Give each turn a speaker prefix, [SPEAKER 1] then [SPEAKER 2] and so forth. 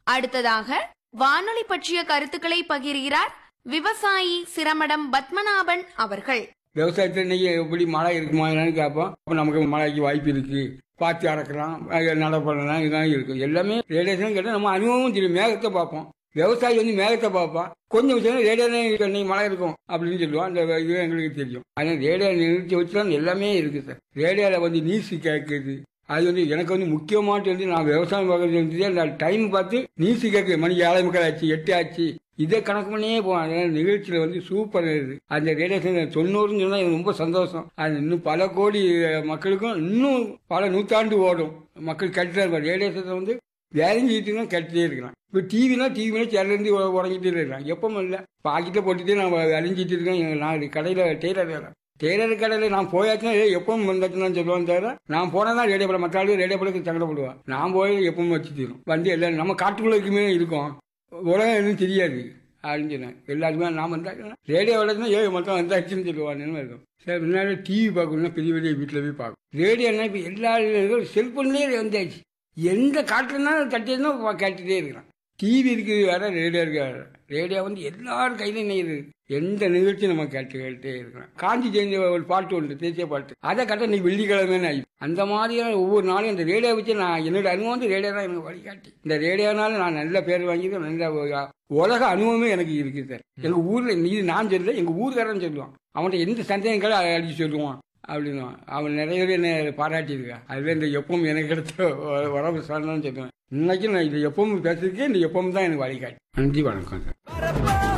[SPEAKER 1] அடுத்ததாக வானொலி பற்றிய கருத்துக்களை பகிர்கிறார் விவசாயி சிரமடம் பத்மநாபன் அவர்கள்
[SPEAKER 2] விவசாயத்தில் இன்னைக்கு எப்படி மழை இருக்குமா என்னன்னு கேட்போம் அப்போ நமக்கு மழைக்கு வாய்ப்பு இருக்கு பாத்தி அறக்கலாம் அது நடை பண்ணலாம் இதெல்லாம் இருக்கும் எல்லாமே ரேடியேஷன் கேட்டால் நம்ம அனுபவமும் தெரியும் மேகத்தை பார்ப்போம் விவசாயி வந்து மேகத்தை பார்ப்பான் கொஞ்சம் விஷயம் ரேடியோ இன்னைக்கு மழை இருக்கும் அப்படின்னு சொல்லுவோம் அந்த இது எங்களுக்கு தெரியும் அதனால் ரேடியோ நிறுத்தி வச்சு தான் எல்லாமே இருக்கு சார் ரேடியோவில் வந்து நியூஸ் கேட்குது அது வந்து எனக்கு வந்து முக்கியமானது வந்து நான் விவசாயம் பார்க்கறது வந்து அந்த டைம் பார்த்து நியூஸ் கேட்குது மணி ஏழை முக்கால் ஆச்சு எட்டு ஆச்சு இதை கணக்கு பண்ணியே போவேன் அதனால நிகழ்ச்சியில் வந்து சூப்பர் இது அந்த ரேடியேஷன் தொண்ணூறுன்னு சொன்னால் எனக்கு ரொம்ப சந்தோஷம் அது இன்னும் பல கோடி அஹ், மக்களுக்கும் இன்னும் பல நூற்றாண்டு ஓடும் மக்கள் கேட்டுட்டே இருப்பாங்க ரேடியேஷனை வந்து வேலைஞ்சிட்டு தான் கேட்டுட்டே இருக்கிறான் இப்போ டிவினா டிவினா சேர்லேருந்து உடஞ்சிட்டே இருக்கிறான் எப்பவும் இல்லை பாக்கெட்டில் போட்டுட்டு நான் அழிஞ்சிட்டு இருக்கேன் நான் கடையில் டெய்லர் வேலை டெய்லர் கடையில் நான் போயாச்சுன்னா ஏய், எப்பவும் வந்தாச்சுன்னு சொல்லுவேன் தவிர நான் போனால் தான் ரேடியோ படம் மற்ற ஆளு ரேடியோ படத்துக்கு சங்கடப்படுவேன் நான் போய் எப்பவும் வச்சு தீரும் வந்து எல்லாம் நம்ம காட்டுக்குள்ளே இருக்கோம் உலகம் எதுவும் தெரியாது அப்படின்னு சொன்னேன் எல்லாருக்குமே நான் வந்தாச்சுன்னா ரேடியோ வளர்த்துனா ஏழு மட்டும் வந்தாச்சுன்னு சொல்லுவான்னு இருக்கும் சரி முன்னாடி டிவி பார்க்கணும்னா பெரிய பெரிய வீட்டில் போய் பார்க்கணும் ரேடியோனா இப்போ எல்லா செல்ஃபோன்லேயே வந்தாச்சு எந்த காட்டுலனாலும் தட்டினா கேட்டுகிட்டே இருக்கிறான் டிவி இருக்குது வேற ரேடியோ இருக்கு வேற ரேடியோ வந்து எல்லாரும் கையில நெய்யுது எந்த நிகழ்ச்சி நம்ம கேட்டு கேட்டுட்டே இருக்கிறோம் காஞ்சி ஜெயந்தி ஒரு பாட்டு உண்டு தேசிய பாட்டு அதை கட்ட நீ வெள்ளிக்கிழமைன்னு ஆயிடுச்சு அந்த மாதிரியான ஒவ்வொரு நாளும் இந்த ரேடியோ வச்சு நான் என்னோட அனுபவம் வந்து ரேடியோ தான் எனக்கு வழிகாட்டி இந்த ரேடியோனால நான் நல்ல பேர் வாங்கியிருக்கேன் நல்ல ஒரு உலக அனுபவமே எனக்கு இருக்குது சார் எங்க ஊர்ல இது நான் சொல்லல எங்க ஊர்காரன் சொல்லுவான் அவன்கிட்ட எந்த சந்தேகங்களும் அதை அடிச்சு சொல்லுவான் அப்படின்னு அவன் நிறைய பேர் என்னை பாராட்டியிருக்கான் அதுல இந்த எப்பவும் எனக்கு கிடைத்த உ- உறவு சொல்லணும்னு சொல்லுவேன் இன்னைக்கு நான் இது எப்பவும் பேசுறதுக்கே இந்த எப்பவும் தான் எனக்கு வழிகாட்டி நன்றி வணக்கம் சார்